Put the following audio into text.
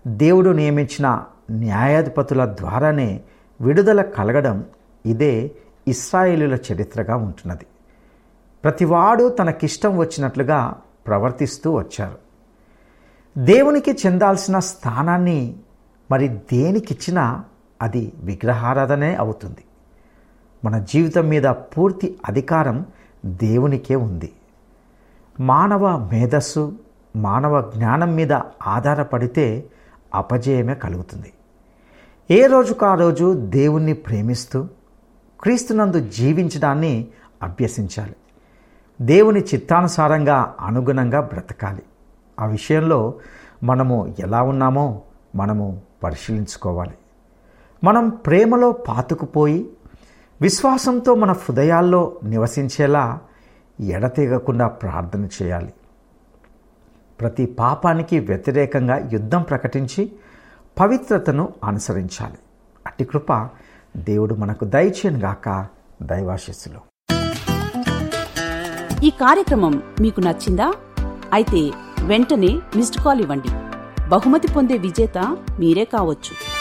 దేవుడు నియమించిన న్యాయాధిపతుల ద్వారానే విడుదల కలగడం ఇదే ఇస్రాయేలుల చరిత్రగా ఉంటున్నది ప్రతివాడు తనకిష్టం వచ్చినట్లుగా ప్రవర్తిస్తూ వచ్చారు దేవునికి చెందాల్సిన స్థానాన్ని మరి దేనికిచ్చినా అది విగ్రహారాధనే అవుతుంది మన జీవితం మీద పూర్తి అధికారం దేవునికే ఉంది మానవ మేధస్సు మానవ జ్ఞానం మీద ఆధారపడితే అపజయమే కలుగుతుంది ఏ రోజుకు ఆ రోజు దేవుణ్ణి ప్రేమిస్తూ క్రీస్తునందు జీవించడాన్ని అభ్యసించాలి దేవుని చిత్తానుసారంగా అనుగుణంగా బ్రతకాలి ఆ విషయంలో మనము ఎలా ఉన్నామో మనము పరిశీలించుకోవాలి మనం ప్రేమలో పాతుకుపోయి విశ్వాసంతో మన హృదయాల్లో నివసించేలా ఎడతెగకుండా ప్రార్థన చేయాలి ప్రతి పాపానికి వ్యతిరేకంగా యుద్ధం ప్రకటించి పవిత్రతను అనుసరించాలి అట్టి కృప దేవుడు మనకు దయచేయను గాక దైవాశిస్సులు ఈ కార్యక్రమం మీకు నచ్చిందా అయితే వెంటనే మిస్డ్ కాల్ ఇవ్వండి బహుమతి పొందే విజేత మీరే కావచ్చు